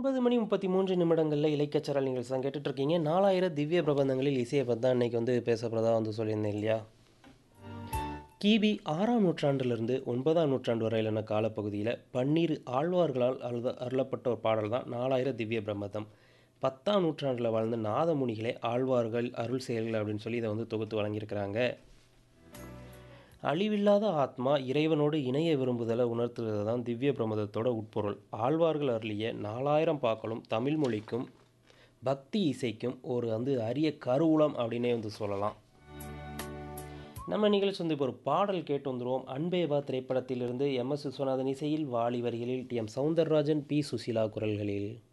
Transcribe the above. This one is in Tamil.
ஒன்பது மணி முப்பத்தி மூன்று நிமிடங்களில் இலக்கியச்சரல் நீங்கள் தான் கேட்டுட்ருக்கீங்க நாலாயிரம் திவ்ய பிரபந்தங்களில் இசையை பற்றி தான் இன்றைக்கி வந்து பேசப்படுறதா வந்து சொல்லியிருந்தேன் இல்லையா கிபி ஆறாம் நூற்றாண்டிலிருந்து ஒன்பதாம் நூற்றாண்டு வரையிலான காலப்பகுதியில் பன்னீர் ஆழ்வார்களால் அருள அருளப்பட்ட ஒரு பாடல் தான் நாலாயிரம் திவ்ய பிரபந்தம் பத்தாம் நூற்றாண்டில் வாழ்ந்த நாதமுனிகளே ஆழ்வார்கள் அருள் செயல்கள் அப்படின்னு சொல்லி இதை வந்து தொகுத்து வழங்கியிருக்கிறாங்க அழிவில்லாத ஆத்மா இறைவனோடு இணைய விரும்புதலை உணர்த்துறது தான் திவ்ய பிரமதத்தோட உட்பொருள் ஆழ்வார்கள் அருளிய நாலாயிரம் பாக்களும் தமிழ் மொழிக்கும் பக்தி இசைக்கும் ஒரு வந்து அரிய கருவூலம் அப்படின்னே வந்து சொல்லலாம் நம்ம நிகழ்ச்சி வந்து இப்போ ஒரு பாடல் கேட்டு வந்துடுவோம் அன்பேவா திரைப்படத்திலிருந்து எம் எஸ் விஸ்வநாதன் இசையில் வாலி வரிகளில் T M Soundararajan P Susheela குரல்களில்